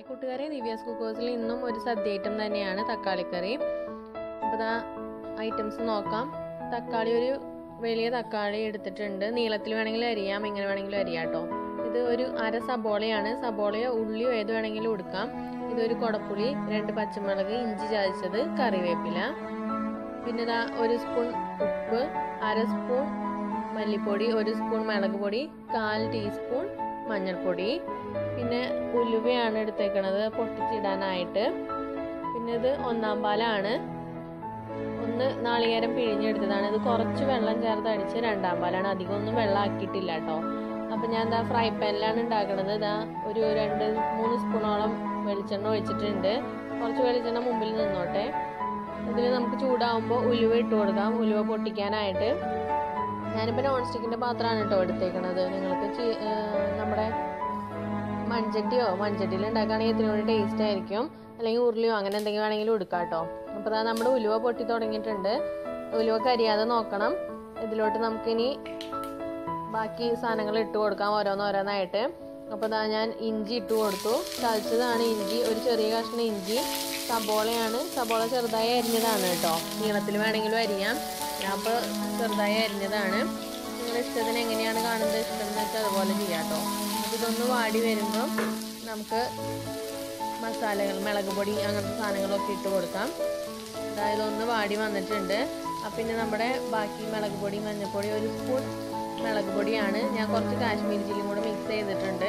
hi കൂട്ടുകാരെ ദിവ്യാസ് കുക്കേഴ്സിൽ ഇന്നും ഒരു സദ്യ ഐറ്റം തന്നെയാണ് തക്കാളിക്കറി അപ്പോൾ ഇതാ ഐറ്റംസ് നോക്കാം തക്കാളി ഒരു വലിയ തക്കാളി എടുത്തിട്ടുണ്ട് നീളത്തിൽ വേണമെങ്കിലും അരിയാം ഇങ്ങനെ വേണമെങ്കിലും അരിയാം കേട്ടോ ഇത് ഒരു അര സബോളയാണ് സബോളയോ ഉള്ളിയോ ഏത് വേണമെങ്കിലും എടുക്കാം ഇതൊരു കുടപ്പുളി രണ്ട് പച്ചമുളക് ഇഞ്ചി ചതച്ചത് കറിവേപ്പില പിന്നെ ഇതാ ഒരു സ്പൂൺ ഉപ്പ് അര സ്പൂൺ മല്ലിപ്പൊടി ഒരു സ്പൂൺ മുളക് പൊടി കാൽ ടീസ്പൂൺ മഞ്ഞൾപ്പൊടി പിന്നെ ഉലുവയാണ് എടുത്തേക്കണത് പൊട്ടിച്ചിടാനായിട്ട് പിന്നെ ഇത് ഒന്നാം പാലാണ് ഒന്ന് നാളികേരം പിഴിഞ്ഞെടുത്തതാണ് ഇത് കുറച്ച് വെള്ളം ചേർത്ത് അടിച്ച് രണ്ടാം പാലാണ് അധികം ഒന്നും വെള്ളം ആക്കിയിട്ടില്ല കേട്ടോ അപ്പം ഞാൻ എന്താ ഫ്രൈ പാനിലാണ് ഉണ്ടാക്കണത് ഇതാ ഒരു രണ്ട് മൂന്ന് സ്പൂണോളം വെളിച്ചെണ്ണ ഒഴിച്ചിട്ടുണ്ട് കുറച്ച് വെളിച്ചെണ്ണ മുമ്പിൽ നിന്നോട്ടെ ഇതിൽ നമുക്ക് ചൂടാവുമ്പോൾ ഉലുവ ഇട്ട് കൊടുക്കാം ഉലുവ പൊട്ടിക്കാനായിട്ട് ഞാനിപ്പോൾ നോൺ സ്റ്റിക്കിൻ്റെ പാത്രമാണ് കേട്ടോ എടുത്തേക്കണത് നിങ്ങൾക്ക് ചി- ഏർ നമ്മുടെ മൺചട്ടിയോ മൺചട്ടിയിൽ ഉണ്ടാക്കുകയാണെങ്കിൽ ഇതിനോട് ടേസ്റ്റ് ആയിരിക്കും അല്ലെങ്കിൽ ഉരുളിയോ അങ്ങനെ എന്തെങ്കിലും വേണമെങ്കിലും എടുക്കാം കേട്ടോ അപ്പോൾ ദാ നമ്മുടെ ഉലുവ പൊട്ടി തുടങ്ങിയിട്ടുണ്ട് ഉലുവ കരിയാതെ നോക്കണം ഇതിലോട്ട് നമുക്കിനി ബാക്കി സാധനങ്ങൾ ഇട്ട് കൊടുക്കാം ഓരോന്നോരോന്നായിട്ട് അപ്പോൾ ദാ ഞാൻ ഇഞ്ചി ഇട്ട് കൊടുത്തു ചതച്ചതാണ് ഇഞ്ചി ഒരു ചെറിയ കഷ്ണം ഇഞ്ചി സബോളയാണ് സബോള ചെറുതായി അരിഞ്ഞതാണ് കേട്ടോ നീളത്തിൽ വേണമെങ്കിലും അരിയാം ഞാൻ അപ്പോൾ ചെറുതായി അരിഞ്ഞതാണ് നിങ്ങളുടെ ഇഷ്ടത്തിന് എങ്ങനെയാണ് കാണുന്നത് ഇഷ്ടം എന്ന് വെച്ചാൽ അതുപോലെ ചെയ്യാം കേട്ടോ അപ്പോൾ ഇതൊന്ന് വാടി വരുമ്പോൾ നമുക്ക് മസാലകൾ മുളക് പൊടി അങ്ങനത്തെ സാധനങ്ങളൊക്കെ ഇട്ട് കൊടുക്കാം അതായത് ഒന്ന് വാടി വന്നിട്ടുണ്ട് അപ്പം പിന്നെ നമ്മുടെ ബാക്കി മുളക് പൊടി മഞ്ഞൾപ്പൊടി ഒരു സ്പൂൺ മുളക് പൊടിയാണ് ഞാൻ കുറച്ച് കാശ്മീരി ചില്ലിയും കൂടെ മിക്സ് ചെയ്തിട്ടുണ്ട്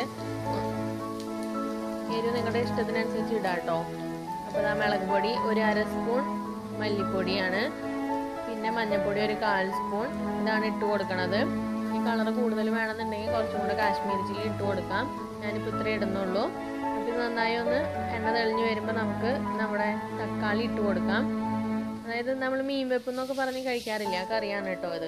എരിവ് നിങ്ങളുടെ ഇഷ്ടത്തിനനുസരിച്ച് ഇടാം കേട്ടോ അപ്പോൾ ആ മുളക് പൊടി ഒരു അര സ്പൂൺ മല്ലിപ്പൊടിയാണ് പിന്നെ മഞ്ഞൾപ്പൊടി ഒരു കാൽ സ്പൂൺ ഇതാണ് ഇട്ട് കൊടുക്കണത് ഈ കളർ കൂടുതൽ വേണമെന്നുണ്ടെങ്കിൽ കുറച്ചും കൂടെ കാശ്മീരി ചില്ലി ഇട്ട് കൊടുക്കാം ഞാനിപ്പോൾ ഇത്രേ ഇടുന്നുള്ളൂ അപ്പോൾ ഇത് നന്നായി ഒന്ന് എണ്ണ തെളിഞ്ഞ് വരുമ്പോൾ നമുക്ക് നമ്മുടെ തക്കാളി ഇട്ട് കൊടുക്കാം അതായത് നമ്മൾ മീൻ വെപ്പ് എന്നൊക്കെ പറഞ്ഞ് കഴിക്കാറില്ല ആ കറിയാണ് കേട്ടോ ഇത്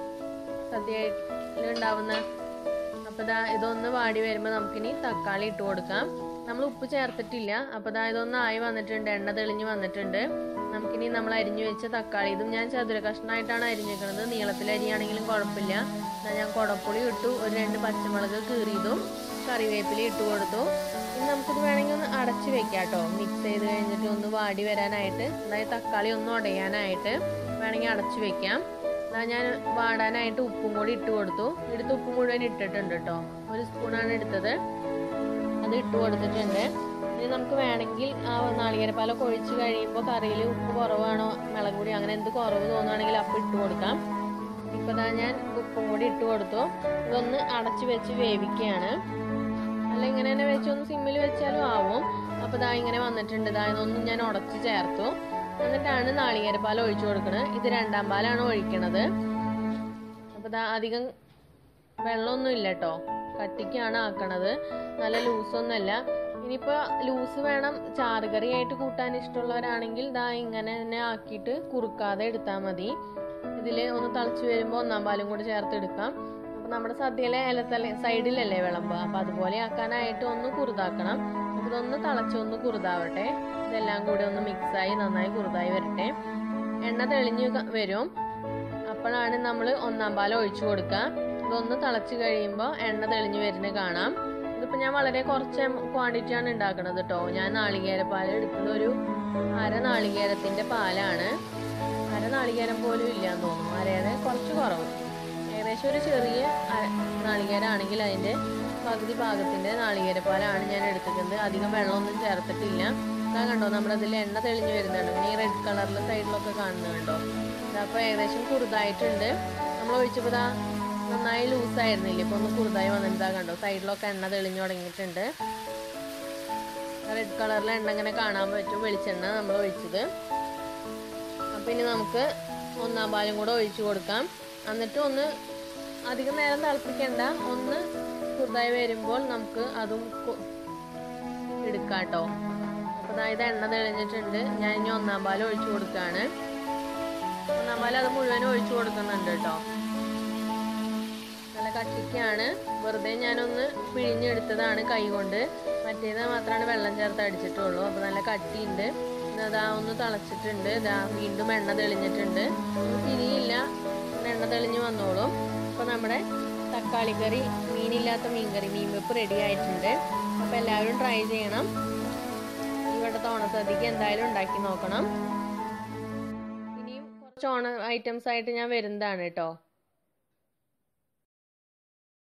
സദ്യയിൽ ഉണ്ടാവുന്ന അപ്പോൾ ഇതാ ഇതൊന്ന് വാടി വരുമ്പോൾ നമുക്കിനി തക്കാളി ഇട്ട് കൊടുക്കാം നമ്മൾ ഉപ്പ് ചേർത്തിട്ടില്ല അപ്പോൾ ഇതാ ഇതൊന്ന് ആയി വന്നിട്ടുണ്ട് എണ്ണ തെളിഞ്ഞ് വന്നിട്ടുണ്ട് നമുക്കിനി നമ്മൾ അരിഞ്ഞു വെച്ച തക്കാളി ഇതും ഞാൻ ചതുര കഷ്ണമായിട്ടാണ് അരിഞ്ഞേക്കുന്നത് നീളത്തിൽ അരിയാണെങ്കിലും കുഴപ്പമില്ല എന്നാ ഞാൻ കുടപ്പുളി ഇട്ടു ഒരു രണ്ട് പച്ചമുളക് കീറിയതും കറിവേപ്പില ഇട്ട് കൊടുത്തു ഇനി നമുക്കിത് വേണമെങ്കിൽ ഒന്ന് അടച്ച് വെക്കാം കേട്ടോ മിക്സ് ചെയ്ത് കഴിഞ്ഞിട്ട് ഒന്ന് വാടി വരാനായിട്ട് അതായത് തക്കാളി ഒന്ന് ഉടയാനായിട്ട് വേണമെങ്കിൽ അടച്ച് വെക്കാം ദാ ഞാൻ വാടാനായിട്ട് ഉപ്പും കൂടി ഇട്ട് കൊടുത്തു എടുത്ത് ഉപ്പ് മുഴുവൻ ഇട്ടിട്ടുണ്ട് കേട്ടോ ഒരു സ്പൂണാണ് എടുത്തത് അത് ഇട്ട് കൊടുത്തിട്ടുണ്ട് ഇനി നമുക്ക് വേണമെങ്കിൽ ആ നാളികേരപ്പാലൊക്കെ ഒഴിച്ച് കഴിയുമ്പോൾ കറിയിൽ ഉപ്പ് കുറവാണോ മുളക് പൊടി അങ്ങനെ എന്ത് കുറവ് തോന്നുകയാണെങ്കിൽ അപ്പം ഇട്ട് കൊടുക്കാം ഇപ്പോൾ ദാ ഞാൻ ഉപ്പും കൂടി ഇട്ട് കൊടുത്തു ഇതൊന്ന് അടച്ച് വെച്ച് വേവിക്കുകയാണ് അല്ല ഇങ്ങനെ തന്നെ വെച്ച് ഒന്ന് സിമ്മിൽ വെച്ചാലും ആവും അപ്പോൾ ദാ ഇങ്ങനെ വന്നിട്ടുണ്ട് ദാ ഇതൊന്നും ഞാൻ ഉടച്ച് ചേർത്തു എന്നിട്ടാണ് നാളികേരപ്പാൽ ഒഴിച്ചു കൊടുക്കുന്നത് ഇത് രണ്ടാം പാലാണ് ഒഴിക്കണത് അപ്പോൾ ദാ അധികം വെള്ളമൊന്നും ഇല്ല കേട്ടോ കട്ടിക്കാണ് ആക്കണത് നല്ല ലൂസൊന്നുമല്ല ഇനിയിപ്പോൾ ലൂസ് വേണം ചാറുകറി ആയിട്ട് കൂട്ടാൻ ഇഷ്ടമുള്ളവരാണെങ്കിൽ ദാ ഇങ്ങനെ തന്നെ ആക്കിയിട്ട് കുറുക്കാതെ എടുത്താൽ മതി ഇതിൽ ഒന്ന് തിളച്ച് വരുമ്പോൾ ഒന്നാം പാലും കൂടി ചേർത്ത് എടുക്കാം അപ്പോൾ നമ്മുടെ സദ്യയിലെ ഇലത്തല സൈഡിലല്ലേ വിളമ്പ് അപ്പോൾ അതുപോലെ ആക്കാനായിട്ട് ഒന്ന് കുറുതാക്കണം അപ്പോൾ ഇതൊന്ന് തിളച്ച് ഒന്ന് കുറുതാവട്ടെ ഇതെല്ലാം കൂടി ഒന്ന് മിക്സായി നന്നായി കുറുതായി വരട്ടെ എണ്ണ തെളിഞ്ഞ് ക- വരും അപ്പോഴാണ് നമ്മൾ ഒന്നാം പാൽ ഒഴിച്ചു കൊടുക്കുക ഇതൊന്ന് തിളച്ച് കഴിയുമ്പോൾ എണ്ണ തെളിഞ്ഞ് വരുന്നത് കാണാം ഇതിപ്പോൾ ഞാൻ വളരെ കുറച്ച് ക്വാണ്ടിറ്റി ആണ് ഉണ്ടാക്കുന്നത് കേട്ടോ ഞാൻ നാളികേരപ്പാൽ എടുത്തത് ഒരു അര നാളികേരത്തിൻ്റെ പാലാണ് അര നാളികേരം പോലും ഇല്ല എന്ന് തോന്നുന്നു അരയുടെ കുറച്ച് കുറവ് ഏകദേശം ഒരു ചെറിയ അര- നാളികേരമാണെങ്കിൽ അതിൻ്റെ പകുതി ഭാഗത്തിൻ്റെ നാളികേരപ്പാലാണ് ഞാൻ എടുത്തിട്ടുണ്ട് അധികം വെള്ളമൊന്നും ചേർത്തിട്ടില്ല ഇതാ കണ്ടോ നമ്മുടെ അതിൽ എണ്ണ തെളിഞ്ഞ് വരുന്നുണ്ട് പിന്നെ ഈ റെഡ് കളറിൽ സൈഡിലൊക്കെ കാണുന്നുണ്ടോ ഇതപ്പോൾ ഏകദേശം കുറുതായിട്ടുണ്ട് നമ്മൾ ഒഴിച്ചപ്പോൾ ഇതാ നന്നായി ലൂസായിരുന്നില്ല ഇപ്പോൾ ഒന്ന് കുറുതായി വന്നിട്ടാ കണ്ടോ സൈഡിലൊക്കെ എണ്ണ തെളിഞ്ഞു തുടങ്ങിയിട്ടുണ്ട് റെഡ് കളറിലെ എണ്ണ ഇങ്ങനെ കാണാൻ പറ്റും വെളിച്ചെണ്ണ നമ്മൾ ഒഴിച്ചത് അപ്പം ഇനി നമുക്ക് ഒന്നാം പാലും കൂടെ ഒഴിച്ചു കൊടുക്കാം എന്നിട്ട് ഒന്ന് അധികം നേരം തിളപ്പിക്കണ്ട ഒന്ന് കുറുതായി വരുമ്പോൾ നമുക്ക് അതും കു- എടുക്കാം കേട്ടോ അപ്പോൾ അതായത് എണ്ണ തെളിഞ്ഞിട്ടുണ്ട് ഞാൻ ഇനി ഒന്നാം പാൽ ഒഴിച്ചു കൊടുക്കുകയാണ് ഒന്നാം പാൽ അത് മുഴുവനും ഒഴിച്ചു കൊടുക്കുന്നുണ്ട് കേട്ടോ നല്ല കട്ടിക്കാണ് വെറുതെ ഞാനൊന്ന് പിഴിഞ്ഞെടുത്തതാണ് കൈ കൊണ്ട് മറ്റേത് മാത്രമാണ് വെള്ളം ചേർത്ത് അടിച്ചിട്ടുള്ളൂ അപ്പോൾ നല്ല കട്ടിയുണ്ട് ഇത് അതാ ഒന്ന് തിളച്ചിട്ടുണ്ട് ഇതാ വീണ്ടും എണ്ണ തെളിഞ്ഞിട്ടുണ്ട് ഒന്നും തിരിയില്ല ഇങ്ങനെ എണ്ണ തെളിഞ്ഞ് വന്നോളും അപ്പോൾ നമ്മുടെ തക്കാളി കറി മീനില്ലാത്ത മീൻ കറി മീൻ വെപ്പ് റെഡി ആയിട്ടുണ്ട് അപ്പോൾ എല്ലാവരും ട്രൈ ചെയ്യണം പണ്ടത്തെ ഓണസദ്യക്ക് എന്തായാലും ഉണ്ടാക്കി നോക്കണം ഇനിയും കുറച്ച് ഓണ ഐറ്റംസ് ആയിട്ട് ഞാൻ വരുന്നതാണ് കേട്ടോ